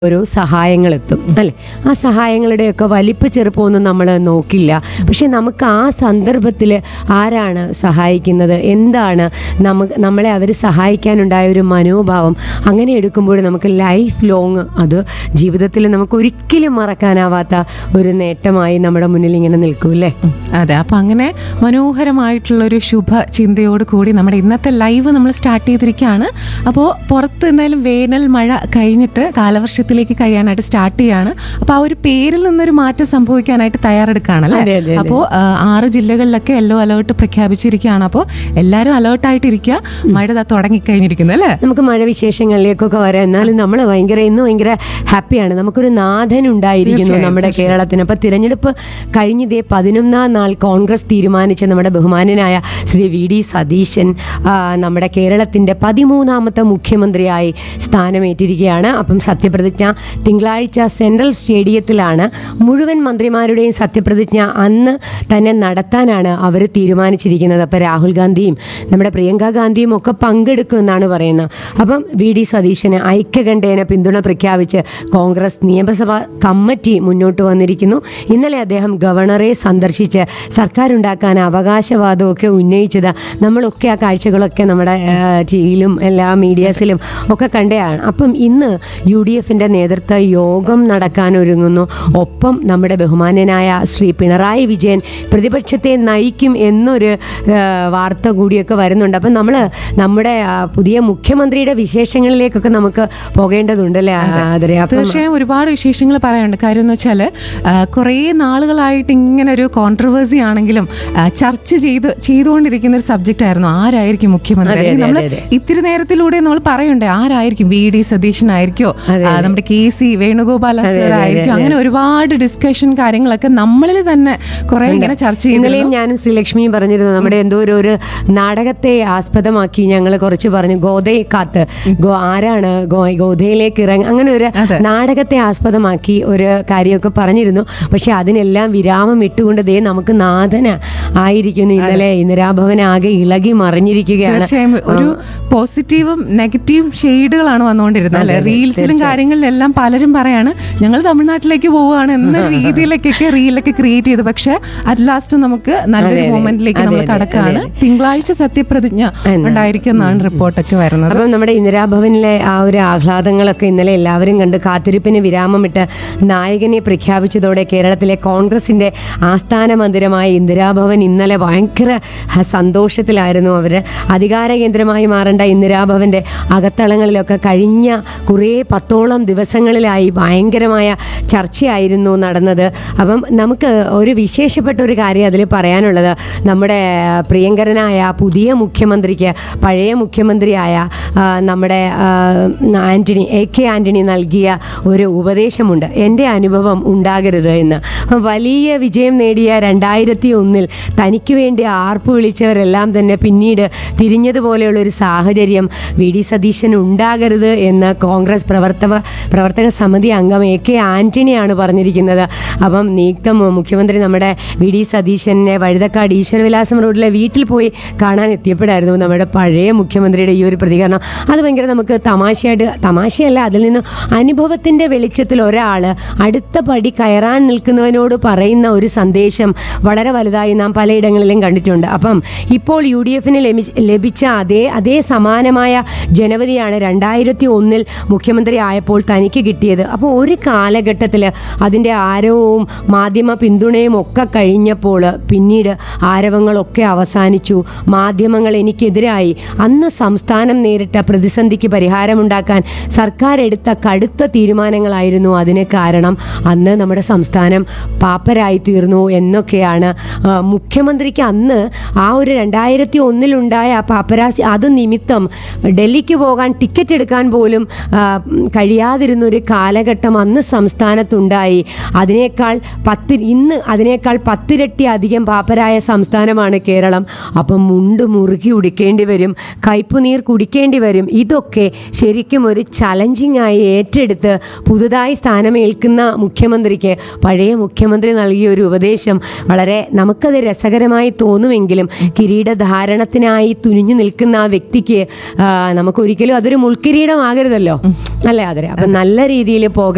ഓരോ സഹായങ്ങളെത്തും അല്ലെ ആ സഹായങ്ങളുടെയൊക്കെ വലിപ്പ ചെറുപ്പമൊന്നും നമ്മൾ നോക്കില്ല പക്ഷെ നമുക്ക് ആ സന്ദർഭത്തിൽ ആരാണ് സഹായിക്കുന്നത് എന്താണ് നമുക്ക് നമ്മളെ അവർ സഹായിക്കാനുണ്ടായ ഒരു മനോഭാവം അങ്ങനെ എടുക്കുമ്പോൾ നമുക്ക് ലൈഫ് ലോങ് അത് ജീവിതത്തിൽ നമുക്ക് ഒരിക്കലും മറക്കാനാവാത്ത ഒരു നേട്ടമായി നമ്മുടെ മുന്നിൽ ഇങ്ങനെ നിൽക്കും അല്ലേ അതെ അപ്പൊ അങ്ങനെ മനോഹരമായിട്ടുള്ള ഒരു ശുഭ ചിന്തയോട് കൂടി നമ്മുടെ ഇന്നത്തെ ലൈവ് നമ്മൾ സ്റ്റാർട്ട് ചെയ്തിരിക്കുകയാണ് അപ്പോൾ പുറത്ത് എന്തായാലും വേനൽ മഴ കഴിഞ്ഞിട്ട് കാലവർഷത്തിലേക്ക് കഴിയാനായിട്ട് സ്റ്റാർട്ട് ചെയ്യാണ് അപ്പോൾ ആ ഒരു പേരിൽ നിന്നൊരു മാറ്റം സംഭവിക്കാനായിട്ട് തയ്യാറെടുക്കുകയാണ് അതെ, അല്ലേ അതെ, അതെ. അപ്പോൾ ആറ് ജില്ലകളിലൊക്കെ യെല്ലോ അലേർട്ട് പ്രഖ്യാപിച്ചിരിക്കുകയാണ് അപ്പോൾ എല്ലാവരും അലേർട്ടായിട്ടിരിക്കുക മഴ ദാ തുടങ്ങിക്കഴിഞ്ഞിരിക്കുന്നു അല്ലേ നമുക്ക് മഴ വിശേഷങ്ങളിലേക്കൊക്കെ വരാം എന്നാലും നമ്മൾ ഭയങ്കര ഇന്ന് ഭയങ്കര ഹാപ്പിയാണ് നമുക്കൊരു നാഥൻ ഉണ്ടായിരിക്കുന്നു തീർച്ചയായും, നമ്മുടെ കേരളത്തിന് അപ്പൊ തിരഞ്ഞെടുപ്പ് കഴിഞ്ഞതേ പതിനൊന്നാം നാൾ കോൺഗ്രസ് തീരുമാനിച്ച നമ്മുടെ ബഹുമാന്യനായ ശ്രീ വി ഡി സതീശൻ ആ, നമ്മുടെ കേരളത്തിന്റെ പതിമൂന്നാമത്തെ മുഖ്യമന്ത്രിയായി സ്ഥാനമേറ്റിരിക്കുകയാണ് അപ്പം സത്യപ്രതിജ്ഞ തിങ്കളാഴ്ച സെൻട്രൽ സ്റ്റേഡിയത്തിലാണ് മുഴുവൻ മന്ത്രിമാരുടെയും സത്യപ്രതിജ്ഞ അന്ന് തന്നെ നടത്താനാണ് അവർ തീരുമാനിച്ചിരിക്കുന്നത് അപ്പം രാഹുൽ ഗാന്ധിയും നമ്മുടെ പ്രിയങ്ക ഗാന്ധിയും ഒക്കെ പങ്കെടുക്കുമെന്നാണ് പറയുന്നത് അപ്പം വി ഡി സതീശന് ഐക്യകണ്ഠേന പിന്തുണ പ്രഖ്യാപിച്ച് കോൺഗ്രസ് നിയമസഭാ കമ്മിറ്റി മുന്നോട്ട് വന്നിരിക്കുന്നു ഇന്നലെ അദ്ദേഹം ഗവർണറെ സന്ദർശിച്ച് സർക്കാരുണ്ടാക്കാൻ അവകാശവാദമൊക്കെ ഉന്നയിച്ചത് നമ്മളൊക്കെ ആ കാഴ്ചകളൊക്കെ നമ്മുടെ ടി വിയിലും എല്ലാ മീഡിയാസിലും ഒക്കെ കണ്ടതാണ് അപ്പം ഇന്ന് യു ഡി എഫിൻ്റെ നേതൃത്വ യോഗം നടക്കാൻ ഒരുങ്ങുന്നു ഒപ്പം നമ്മുടെ ബഹുമാന്യനായ ശ്രീ പിണറായി വിജയൻ പ്രതിപക്ഷത്തെ നയിക്കും എന്നൊരു ആ, വാർത്ത കൂടിയൊക്കെ വരുന്നുണ്ട് അപ്പം നമ്മൾ നമ്മുടെ ആ, പുതിയ മുഖ്യമന്ത്രിയുടെ വിശേഷങ്ങളിലേക്കൊക്കെ നമുക്ക് പോകേണ്ടതുണ്ടല്ലേ ആദരെ അപ്പം തീർച്ചയായും ഒരുപാട് വിശേഷങ്ങൾ പറയാനുണ്ട് കാര്യം എന്ന് വെച്ചാൽ കുറേ നാളുകളായിട്ട് ഇങ്ങനെ ഒരു കോൺട്രവേഴ്സി ആണെങ്കിലും ആ, ചർച്ച ചെയ്ത് ചെയ്തുകൊണ്ടിരിക്കുന്ന ഒരു സബ്ജക്റ്റ് ആയിരുന്നു ആരായിരിക്കും മുഖ്യമന്ത്രി അതെ, അല്ലെങ്കിൽ അതെ, നമ്മൾ അതെ, ഇത്തിരി നേരത്തിലൂടെ നമ്മൾ പറയണ്ടേ ആരായിരിക്കും വി ഡി സതീശനായിരിക്കോ അതെ, ആ, നമ്മുടെ കെ സി വേണുഗോപാൽ സർ ആയിരിക്കും അങ്ങനെ ഒരുപാട് ഡിസ്കഷൻ കാര്യങ്ങളൊക്കെ നമ്മളിൽ തന്നെ കുറെ ഇങ്ങനെ ചർച്ച ചെയ്യുന്നില്ലേ ഇന്നലെയും ഞാനും ശ്രീലക്ഷ്മിയും പറഞ്ഞിരുന്നു നമ്മുടെ എന്തോ ഒരു ഒരു നാടകത്തെ ആസ്പദമാക്കി ഞങ്ങൾ കുറച്ച് പറഞ്ഞു ഗോതയെ കാത്ത് ഗോ ആരാണ് ഗോ ഗോതയിലേക്ക് ഇറങ്ങി അങ്ങനെ ഒരു അതെ. നാടകത്തെ ആസ്പദമാക്കി ഒരു കാര്യമൊക്കെ പറഞ്ഞിരുന്നു പക്ഷെ അതിനെല്ലാം വിരാമം ഇട്ടുകൊണ്ട് ദേ നമുക്ക് നാഥന ആയിരിക്കുന്നു ഇന്നലെ ഇന്ദിരാഭവൻ ആകെ ഇളകി മറിഞ്ഞിരിക്കുകയാണ് തീർച്ചയായും ഒരു പോസിറ്റീവും നെഗറ്റീവും ഷെയ്ഡുകളാണ് വന്നുകൊണ്ടിരുന്നത് അല്ലെ റീൽസിലും കാര്യങ്ങളിലെല്ലാം പലരും പറയാണ് ഞങ്ങൾ തമിഴ്നാട്ടിലേക്ക് പോവുകയാണ് എന്ന രീതിയിലേക്കൊക്കെ റീലൊക്കെ ക്രിയേറ്റ് ചെയ്തു പക്ഷെ അറ്റ് ലാസ്റ്റ് നമുക്ക് നല്ലൊരു മൊമെന്റിലേക്ക് നമ്മൾ കടക്കാണ് തിങ്കളാഴ്ച സത്യപ്രതിജ്ഞ ഉണ്ടായിരിക്കും എന്നാണ് റിപ്പോർട്ടൊക്കെ വരുന്നത് അപ്പം നമ്മുടെ ഇന്ദിരാഭവനിലെ ആ ഒരു ആഹ്ലാദങ്ങളൊക്കെ ഇന്നലെ എല്ലാവരും കണ്ട് കാത്തിരിപ്പിന് വിരാമമിട്ട് നായകനെ പ്രഖ്യാപിച്ചതോടെ കേരളത്തിലെ കോൺഗ്രസിന്റെ ആസ്ഥാന മന്ദിരമായ ഇന്ദിരാഭവൻ ഇന്നലെ ഭയങ്കര ഹ- സന്തോഷത്തിലായിരുന്നു അവർ അധികാര കേന്ദ്രമായി മാറേണ്ട ഇന്ദിരാഭവന്റെ അകത്തളങ്ങളിലൊക്കെ കഴിഞ്ഞ കുറേ പത്തോളം ദിവസങ്ങളിലായി ഭയങ്കരമായ ചർച്ചയായിരുന്നു നടന്നത് അപ്പം നമുക്ക് ഒരു വിശേഷപ്പെട്ട ഒരു കാര്യം അതിൽ പറയാനുള്ളത് നമ്മുടെ പ്രിയങ്കരനായ പുതിയ മുഖ്യമന്ത്രിക്ക് പഴയ മുഖ്യമന്ത്രിയായ ആ, നമ്മുടെ ആ, ആന്റണി എ കെ ആന്റണി നൽകിയ ഒരു ഉപദേശമുണ്ട് എൻ്റെ അനുഭവം ഉണ്ടാകരുത് എന്ന് വലിയ വിജയം നേടിയ രണ്ടായിരത്തി ഒന്നിൽ തനിക്ക് വേണ്ടി ആർപ്പ് വിളിച്ചവരെല്ലാം തന്നെ പിന്നീട് തിരിഞ്ഞതുപോലെയുള്ള ഒരു സാഹചര്യം വി ഡി സതീശൻ ഉണ്ടാകരുത് എന്ന് കോൺഗ്രസ് പ്രവർത്തക പ്രവർത്തക സമിതി അംഗം എ കെ ആന്റണിയാണ് പറഞ്ഞിരിക്കുന്നത് അപ്പം നീക്കം മുഖ്യമന്ത്രി നമ്മുടെ വി ഡി സതീശനെ വഴുതക്കാട് ഈശ്വരവിലാസം റോഡിലെ വീട്ടിൽ പോയി കാണാൻ എത്തിയപ്പോഴായിരുന്നു നമ്മുടെ പഴയ മുഖ്യമന്ത്രിയുടെ ഈ ഒരു പ്രതികരണം അത് ഭയങ്കര നമുക്ക് തമാശയായിട്ട് തമാശയല്ല അതിൽ നിന്ന് അനുഭവത്തിൻ്റെ വെളിച്ചത്തിൽ ഒരാൾ അടുത്ത പടി കയറാൻ നിൽക്കുന്നവനോട് പറയുന്ന ഒരു സന്ദേശം വളരെ വലുതായി നാം പലയിടങ്ങളിലും കണ്ടിട്ടുണ്ട് അപ്പം ഇപ്പോൾ യു ഡി എഫിന് ലഭിച്ച അതേ അതേ സമാനമായ ജനവരിയാണ് രണ്ടായിരത്തി ഒന്നിൽ മുഖ്യമന്ത്രി ആയപ്പോൾ തനിക്ക് കിട്ടിയത് അപ്പോൾ ഒരു കാലഘട്ടത്തിൽ അതിൻ്റെ ആരവവും മാധ്യമ പിന്തുണയും ഒക്കെ കഴിഞ്ഞപ്പോൾ പിന്നീട് ആരവങ്ങളൊക്കെ അവസാനിച്ചു മാധ്യമങ്ങൾ എനിക്കെതിരായി അന്ന് സംസ്ഥാനം നേരിട്ട പ്രതിസന്ധിക്ക് പരിഹാരമുണ്ടാക്കാൻ സർക്കാർ എടുത്ത കടുത്ത തീരുമാനങ്ങളായിരുന്നു അതിന് കാരണം അന്ന് നമ്മുടെ സംസ്ഥാനം പാപ്പരായി തീർന്നു എന്നൊക്കെയാണ് ആ, മുഖ്യമന്ത്രിക്ക് അന്ന് ആ ഒരു രണ്ടായിരത്തി ഒന്നിലുണ്ടായ ആ പാപ്പരാസി അത് നിമിത്തം ഡൽഹിക്ക് പോകാൻ ടിക്കറ്റ് എടുക്കാൻ പോലും ആ, കഴിയാതിരുന്ന ഒരു കാലഘട്ടം അന്ന് സംസ്ഥാനത്തുണ്ടായി അതിനേക്കാൾ പത്ത് ഇന്ന് അതിനേക്കാൾ പത്തിരട്ടി അധികം പാപ്പരായ സംസ്ഥാനമാണ് കേരളം അപ്പം മുണ്ട് മുറുക്കി ഉടിക്കേണ്ടി വരും കയ്പുനീർ കുടിക്കേണ്ടി വരും ഇതൊക്കെ ശരിക്കും ഒരു ചലഞ്ചിങ് ആയി ഏറ്റെടുത്ത് പുതുതായി സ്ഥാനമേൽക്കുന്ന മുഖ്യമന്ത്രിക്ക് പഴയ മുഖ്യമന്ത്രി നൽകിയ ഒരു ഉപദേശം വളരെ നമുക്കത് രസകരമായി തോന്നുമെങ്കിലും കിരീടധാരണത്തിനായി തുനിഞ്ഞു നിൽക്കുന്ന ആ വ്യക്തിക്ക് ആ, നമുക്കൊരിക്കലും അതൊരു മുൾക്കിരീടമാകരുതല്ലോ അല്ലേ അതെ അപ്പം നല്ല രീതിയിൽ പോകാൻ